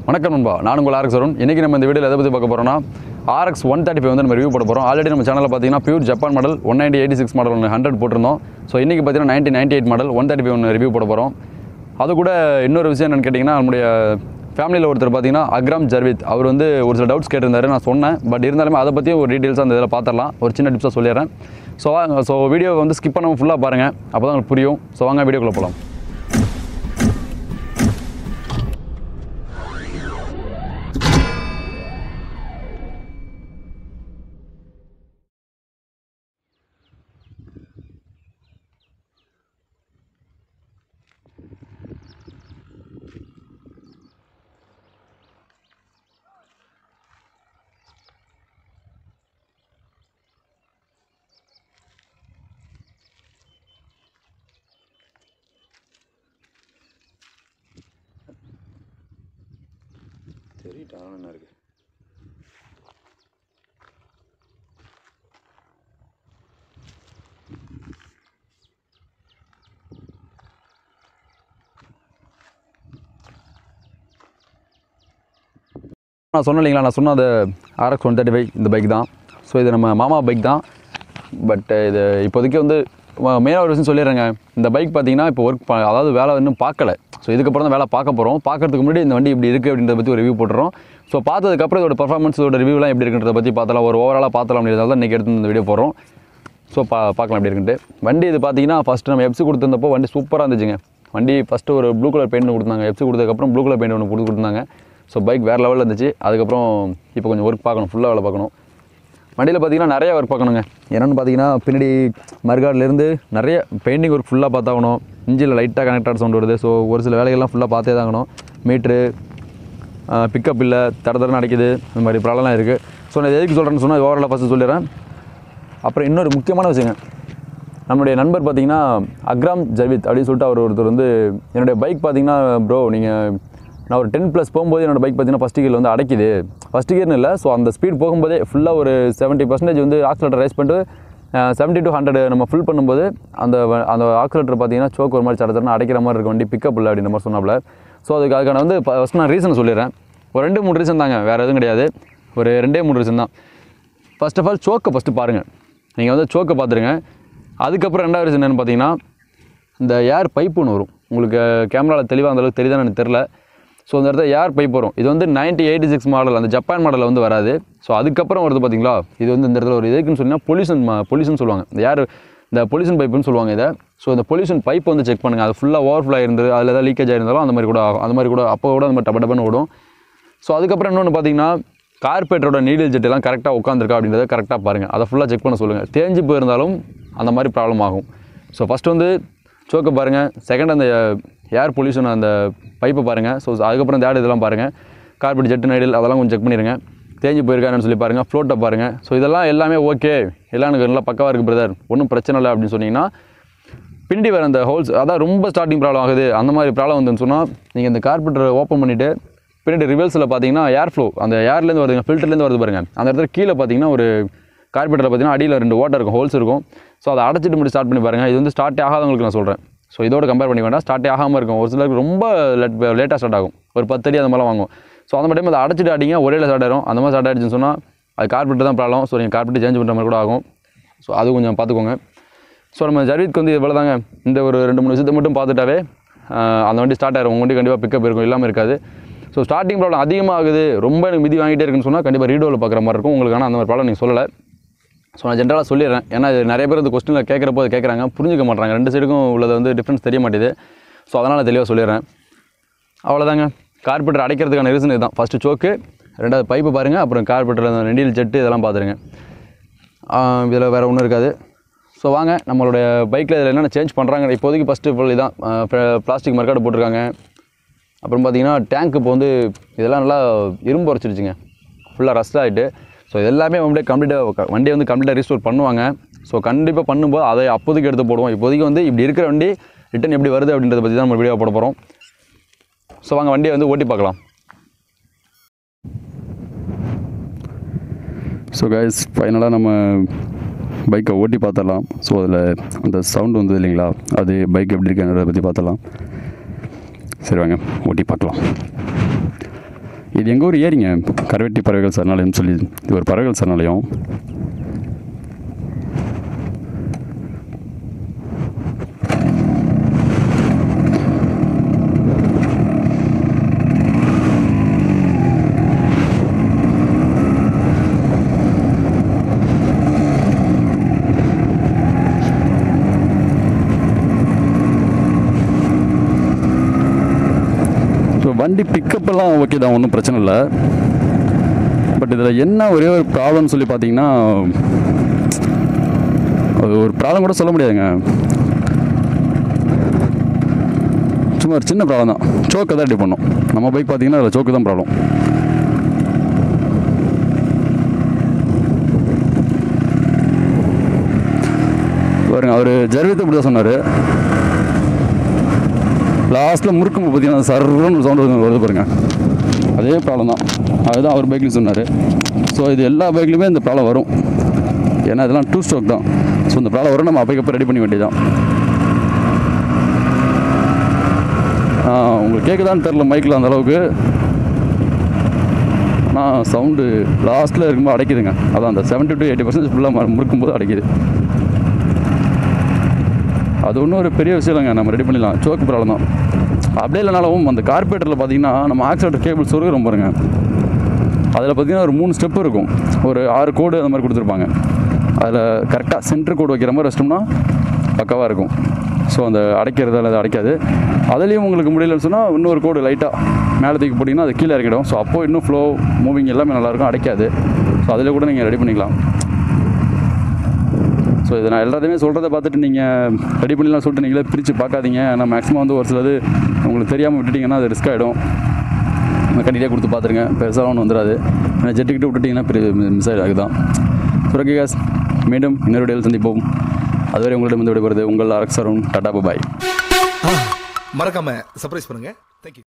வணக்கம் நண்பா நான் உங்கள் ஆர்எக்ஸ் வருண் இன்றைக்கி நம்ம இந்த வீடியோவில் எதை பற்றி பார்க்க போகிறோம்னா ஆர்எக்ஸ் ஒன் தேர்ட்டி ஃபைவ் வந்து நம்ம ரிவ்யூ போட போகிறோம் ஆல்ரெடி நம்ம சேனலில் பார்த்தீங்கன்னா pure Japan model one ninety eighty six model ஒன்று ஹண்ட்ரட் போட்டிருந்தோம் ஸோ இன்றைக்கி பார்த்தீங்கன்னா ninety ninety eight model one thirty five ஒன்று ரிவ்யூ போட போகிறோம் அது கூட இன்னொரு விஷயம் என்னென்னு கேட்டிங்கன்னா நம்முடைய ஃபேமிலியில் ஒருத்தர் பார்த்தீங்கன்னா அக்ராம் ஜர்வித் அவர் வந்து ஒரு சில டவுட்ஸ் கேட்டிருந்தாரு நான் சொன்னேன் பட் இருந்தாலுமே அதை பற்றியும் ஒரு டீட்டெயில்ஸ் அந்த இதில் பார்த்துடலாம் ஒரு சின்ன டிப்ஸாக சொல்லிடுறேன் ஸோ வாங்க ஸோ வீடியோ வந்து ஸ்கிப் பண்ணாமல் ஃபுல்லாக பாருங்கள் அப்போ தான் உங்களுக்கு புரியும் ஸோ வாங்க வீடியோக்குள்ளே போகலாம் தெரியிட்டா என்ன இருக்குது நான் சொன்னேன் இல்லைங்களா நான் சொன்ன அந்த ஆர்எக்ஸ் ஒன் தேர்ட்டி ஃபைவ் இந்த பைக் தான் ஸோ இது நம்ம மாமா பைக் தான் பட் இது இப்போதைக்கு வந்து மெயினாக ஒரு விஷயம் சொல்லிடுறேங்க இந்த பைக் பார்த்தீங்கன்னா இப்போ ஒர்க் அதாவது வேலை இன்னும் பார்க்கல ஸோ இதுக்கப்புறம் தான் வேலை பார்க்க போகிறோம் பார்க்கறதுக்கு முன்னாடி இந்த வண்டி இப்படி இருக்குது அப்படின்றத பற்றி ஒரு ரிவ்யூ போட்டுறோம் ஸோ பார்த்ததுக்கப்புறம் இதோட பர்ஃபார்மன்ஸ் இதோட ரிவ்யூலாம் எப்படி இருக்குன்றத பற்றி பார்த்தலாம் ஒரு ஓவராலாக பார்த்தலாம் அப்படின்றதால தான் இன்றைக்கி எடுத்து இந்த வீடியோ போடுறோம் ஸோ பா பார்க்கலாம் எப்படி இருக்குன்ட்டு வண்டி இது பார்த்தீங்கன்னா ஃபஸ்ட்டு நம்ம எப்சி கொடுத்துருந்தப்போ வண்டி சூப்பராக இருந்துச்சுங்க வண்டி ஃபஸ்ட்டு ஒரு ப்ளூ கலர் பெயிண்ட் கொடுத்தாங்க எப்சி கொடுத்ததுக்கப்புறம் ப்ளூ கலர் பெயிண்ட் ஒன்று கொடுத்து கொடுத்தாங்க ஸோ பைக் வேறு லெவலில் இருந்துச்சு அதுக்கப்புறம் இப்போ கொஞ்சம் ஒர்க் பார்க்கணும் ஃபுல்லாக வேலை பார்க்கணும் வண்டியில் பார்த்தீங்கன்னா நிறைய ஒர்க் பார்க்கணுங்க என்னென்னு பார்த்தீங்கன்னா பின்னாடி மறுகாட்லேருந்து நிறைய பெயிண்டிங் ஒர்க் ஃபுல்லாக பார்த்தாகணும் இன்ஜினில் லைட்டாக கனெக்டட் சவுண்ட் வருது ஸோ ஒரு சில வேலைகள்லாம் ஃபுல்லாக பார்த்தே தான் ஆகணும் மீட்ரு பிக்கப் இல்லை தட தடன்னு அடைக்குது இந்த மாதிரி ப்ராப்ளம்லாம் இருக்குது ஸோ நான் இது எதுக்கு சொல்கிறேன்னு சொன்னால் ஓவராலாக ஃபஸ்ட்டு சொல்லிடுறேன் அப்புறம் இன்னொரு முக்கியமான விஷயங்க நம்மளுடைய நண்பர் பார்த்தீங்கன்னா அக்ராம் ஜர்வித் அப்படின்னு சொல்லிட்டு அவர் ஒருத்தர் வந்து என்னுடைய பைக் பார்த்தீங்கன்னா ப்ரோ நீங்கள் நான் ஒரு டென் ப்ளஸ் போகும்போது என்னோட பைக் பார்த்தீங்கன்னா ஃபஸ்ட் கியர் வந்து அடைக்குது ஃபஸ்ட் கியர்னு இல்லை ஸோ அந்த ஸ்பீட் போகும்போதே ஃபுல்லாக ஒரு செவன்ட்டி பர்சன்டேஜ் வந்து ஆக்சிலேட்டர் ரைஸ் பண்ணிட்டு செவன்ட்டி டு ஹண்ட்ரட் நம்ம ஃபில் பண்ணும்போது அந்த வ- அந்த ஆக்சிலேட்டர் பார்த்தீங்கன்னா சோக் ஒரு மாதிரி சடச்சடன்னு அடைக்கிற மாதிரி இருக்க வண்டி பிக்கப் இல்லை அப்படின்ற மாதிரி சொன்னாப்ல ஸோ அதுக்கு அதுக்கான வந்து ஃபஸ்ட் நான் ரீசன் சொல்லிடுறேன் ஒரு ரெண்டு மூணு ரீசன் தாங்க வேறு எதுவும் கிடையாது ஒரு ரெண்டே மூணு ரீசன் தான் ஃபர்ஸ்ட் ஆஃப் ஆல் சோக்கை ஃபஸ்ட்டு பாருங்கள் நீங்கள் வந்து சோக்கை பார்த்துருங்க அதுக்கப்புறம் ரெண்டாவது ரீசன் என்னென்னு பார்த்தீங்கன்னா இந்த ஏர் பைப் ஒன்று வரும் உங்களுக்கு கேமராவில் தெளிவாக அந்த அளவுக்கு தெரியுதான்னு எனக்கு தெரில ஸோ அந்த இடத்துல ஏர் பைப் வரும் இது வந்து நைன்டி எயிட்டி சிக்ஸ் மாடல் அந்த ஜப்பான் மாடலில் வந்து வராது ஸோ அதுக்கப்புறம் வருது பார்த்தீங்களா இது வந்து இந்த இடத்துல ஒரு எதுக்குன்னு சொன்னால் பொல்யூஷன் பொல்யூஷன் சொல்லுவாங்க இந்த ஏர் இந்த பொல்யூஷன் பைப்புன்னு சொல்லுவாங்க இதை ஸோ இந்த பொல்யூஷன் பைப் வந்து செக் பண்ணுங்கள் அது ஃபுல்லாக ஓவர்ஃப்ளோ இருந்தது அதில் ஏதாவது லீக்கேஜ் ஆயிருந்தாலும் அந்த மாதிரி கூட ஆகும் அந்த மாதிரி கூட அப்போ கூட அந்த மாதிரி டப டபன்னு ஓடும் ஸோ அதுக்கப்புறம் இன்னொன்று பார்த்தீங்கன்னா கார்பரேட்டரோட நீடில் ஜெட் எல்லாம் கரெக்டாக உட்காந்துருக்கா அப்படின்றத கரெக்டாக பாருங்கள் அதை ஃபுல்லாக செக் பண்ண சொல்லுங்கள் தேஞ்சு போயிருந்தாலும் அந்த மாதிரி ப்ராப்ளம் ஆகும் ஸோ ஃபஸ்ட் வந்து சோக்கை பாருங்கள் செகண்ட் அந்த ஏர் பொல்யூஷன் அந்த பைப்பை பாருங்கள் ஸோ அதுக்கப்புறம் தேர்ட் இதெல்லாம் பாருங்கள் கார்பெட் ஜெட் நைடில் அதெல்லாம் கொஞ்சம் செக் பண்ணிடுங்க தேஞ்சு போயிருக்கான்னு சொல்லி பாருங்கள் ஃப்ளோட்டை பாருங்கள் ஸோ இதெல்லாம் எல்லாமே ஓகே எல்லாம் எனக்கு நல்லா பக்கவாக இருக்குது பிரதர் ஒன்றும் பிரச்சனை இல்லை அப்படின்னு சொன்னீங்கன்னா பிண்டி வர அந்த ஹோல்ஸ் அதான் ரொம்ப ஸ்டார்டிங் ப்ராப்ளம் ஆகுது அந்த மாதிரி ப்ராப்ளம் வந்துன்னு சொன்னால் நீங்கள் இந்த கார்பெட்டரை ஓப்பன் பண்ணிவிட்டு பின்னாடி ரிவல்ஸில் பார்த்தீங்கன்னா ஏர் ஃப்ளோ அந்த ஏர்லேருந்து வருதுங்க ஃபில்டர்லேருந்து வருது பாருங்க அந்த இடத்துல கீழே பார்த்தீங்கன்னா ஒரு கார்பெட்டரில் பார்த்தீங்கன்னா அடியில் ரெண்டு ஓட்டை இருக்கும் ஹோல்ஸ் இருக்கும் ஸோ அதை அடைச்சிட்டு மட்டும் ஸ்டார்ட் பண்ணி பாருங்கள் இது வந்து ஸ்டார்ட் ஆகாதவங்களுக்கு நான் சொல்கிறேன் ஸோ இதோட கம்பேர் பண்ணி வேண்டாம் ஸ்டார்ட் ஆகாமல் இருக்கும் ஒரு சிலருக்கு ரொம்ப லேட் லேட்டாக ஸ்டார்ட் ஆகும் ஒரு பத்து அடி அந்த மாதிரிலாம் வாங்கும் ஸோ அந்த டைம் அதை அடைச்சிட்டு அடிங்க ஒரே ஸ்டார்ட் ஆயிரும் அந்த மாதிரி ஸ்டார்ட் ஆயிடுச்சுன்னு சொன்னால் அது கார்பெட்டர் தான் ப்ராப்ளம் ஸோ நீங்கள் கார்பெட்டர் சேஞ்ச் பண்ணுற மாதிரி கூட ஆகும் ஸோ அது கொஞ்சம் பார்த்துக்கோங்க ஸோ நம்ம ஜர்வீத்க்கு வந்து இவ்வளோ தாங்க இந்த ஒரு ரெண்டு மூணு விஷயத்தை மட்டும் பார்த்துட்டாவே ஆஹ், அந்த வண்டி ஸ்டார்ட் ஆயிரும் உங்க வண்டி கண்டிப்பாக பிக்கப் இருக்கும் இல்லாமல் இருக்காது ஸோ ஸ்டார்டிங் ப்ராப்ளம் அதிகமாகுது ரொம்ப எனக்கு மிதி வாங்கிட்டே இருக்குன்னு சொன்னால் கண்டிப்பாக ரீடோவில் பார்க்குற மாதிரி இருக்கும் உங்களுக்கு ஆனால் அந்த மாதிரி ப்ராப்ளம் நீங்கள் சொல்லலை ஸோ நான் ஜென்ரலாக சொல்லிடுறேன் ஏன்னா இது நிறைய பேர் இந்த கொஸ்டினில் கேட்குறப்போ அது கேட்குறாங்க புரிஞ்சுக்க மாட்டாங்க ரெண்டு சைடுக்கும் உள்ளது வந்து டிஃப்ரென்ஸ் தெரிய மாட்டேது ஸோ அதனால் நான் தெளிவாக சொல்லிடுறேன் அவ்வளோதாங்க கார்பெட்டர் அடைக்கிறதுக்கான ரீசன் இதுதான் ஃபஸ்ட்டு சோக்கு ரெண்டாவது பைப்பு பாருங்கள் அப்புறம் கார்பெட்டர் அந்த ரெண்டியல் ஜெட்டு இதெல்லாம் பார்த்துருங்க இதில் வேறு ஒன்றும் இருக்காது ஸோ வாங்க நம்மளுடைய பைக்கில் இதில் என்னென்ன சேஞ்ச் பண்ணுறாங்க இப்போதைக்கு ஃபஸ்ட்டு ஃபுல் இதான் பிளாஸ்டிக் மர்க்காடு போட்டிருக்காங்க அப்புறம் பார்த்தீங்கன்னா டேங்க் இப்போ வந்து இதெல்லாம் நல்லா இரும்பு உரைச்சிருச்சுங்க ஃபுல்லாக ரஸ்ட் ஆகிட்டு ஸோ எல்லாமே அப்படியே கம்ப்ளீட்டாக வண்டியை வந்து கம்ப்ளீட்டாக ரீஸ்டோர் பண்ணுவாங்க ஸோ கண்டிப்பாக பண்ணும்போது அதை அப்போதைக்கு எடுத்து போடுவோம் இப்போதைக்கு வந்து இப்படி இருக்கிற வண்டி ரிட்டன் எப்படி வருது அப்படின்றத பற்றி தான் நம்ம வீடியோ போட போகிறோம் ஸோ வாங்க வண்டியை வந்து ஓட்டி பார்க்கலாம் ஸோ கைஸ் ஃபைனலாக நம்ம பைக்கை ஓட்டி பார்த்துடலாம் ஸோ அதில் அந்த சவுண்ட் வந்தது இல்லைங்களா அது பைக் எப்படி இருக்குன்றதை பற்றி பார்த்துடலாம் சரி வாங்க ஓட்டி பார்க்கலாம் இது எங்கள் ஊர் ஏரிங்க கருவெட்டி பறவைகள் சரணாலயம்னு சொல்லி இது ஒரு பறவைகள் சரணாலயம் ஸோ வண்டி பிக்கப் எல்லாம் ஓகே தான் ஒன்றும் பிரச்சனை இல்லை பட் இதில் என்ன ஒரே ஒரு ப்ராப்ளம் சொல்லி பார்த்தீங்கன்னா அது ஒரு ப்ராப்ளம் கூட சொல்ல முடியாதுங்க சும்மா ஒரு சின்ன ப்ராப்ளம் தான் சோக்கை தான் ரெடி பண்ணோம் நம்ம பைக் பார்த்தீங்கன்னா அதில் சோக்கு தான் ப்ராப்ளம் பாருங்க அவர் ஜர்வித்தை இப்படி தான் சொன்னார் லாஸ்ட்டில் முறுக்கும் பார்த்தீங்கன்னா சர்ன்னு சவுண்டு வருது பாருங்க அதே ப்ராப்ளம் தான் அதுதான் அவர் பைக்லையும் சொன்னார் ஸோ இது எல்லா பைக்லையுமே இந்த ப்ராப்ளம் வரும் ஏன்னா இதெல்லாம் டூ ஸ்ட்ரோக் தான் ஸோ இந்த ப்ராப்ளம் வரும் நம்ம அப்பைக்கப்போ ரெடி பண்ண வேண்டியதான் உங்களுக்கு கேட்குதான்னு தெரில மைக்கில் அந்த அளவுக்கு ஆனால் சவுண்டு லாஸ்ட்டில் இருக்கும்போது அடைக்குதுங்க அதான் அந்த செவன்ட்டி டு எயிட்டி பர்சன்ட் ஃபுல்லாக முறுக்கும் போது அடைக்குது அது ஒன்றும் ஒரு பெரிய விஷயம் இல்லைங்க நம்ம ரெடி பண்ணிடலாம் சோக்கு ப்ராப்ளம் தான் அப்படியே இல்லைனாலும் அந்த கார்பரேட்டரில் பார்த்தீங்கன்னா நம்ம ஆக்சிலேட்டர் கேபிள் சொருகிறோம் பாருங்க அதில் பார்த்தீங்கன்னா ஒரு மூணு ஸ்டெப் இருக்கும் ஒரு ஆறு கோடு அந்த மாதிரி கொடுத்துருப்பாங்க அதில் கரெக்டாக சென்டர் கோடு வைக்கிற மாதிரி வச்சிட்டோம்னா பக்காவாக இருக்கும் ஸோ அந்த அடைக்கிறதால அது அடைக்காது அதுலேயும் உங்களுக்கு முடியலன்னு சொன்னால் இன்னொரு கோடு லைட்டாக மேலே தூக்கி போட்டிங்கன்னா அது கீழே இறக்கிடும் ஸோ அப்போது இன்னும் ஃப்ளோ மூவிங் எல்லாமே நல்லாயிருக்கும் அடைக்காது ஸோ அதில் கூட நீங்கள் ரெடி பண்ணிக்கலாம் ஸோ இதை நான் எல்லாத்தையுமே சொல்கிறத பார்த்துட்டு நீங்கள் ரெடி பண்ணிடலாம் சொல்லிட்டு நீங்களே பிரித்து பார்க்காதீங்க ஆனால் மேக்ஸிமம் வந்து ஒரு சிலது உங்களுக்கு தெரியாமல் விட்டுட்டிங்கன்னா அது ரிஸ்க் ஆகிடும் மெக்கானிக்கே கொடுத்து பார்த்துருங்க பெருசாக ஒன்றும் வந்துடாது ஏன்னா ஜெட்டுக்கிட்டு விட்டுட்டிங்கன்னா பெரிய மிஸ் ஆகிடுது தான் சுரக்கி காஸ் மீண்டும் இன்னொரு இடையில் சந்திப்போம் அதுவரை உங்களிடம் வந்து விடைபெறுது உங்கள் அரக்ஸரும் டாடா பாய் மறக்காம சர்ப்ரைஸ் பண்ணுங்க தேங்க்யூ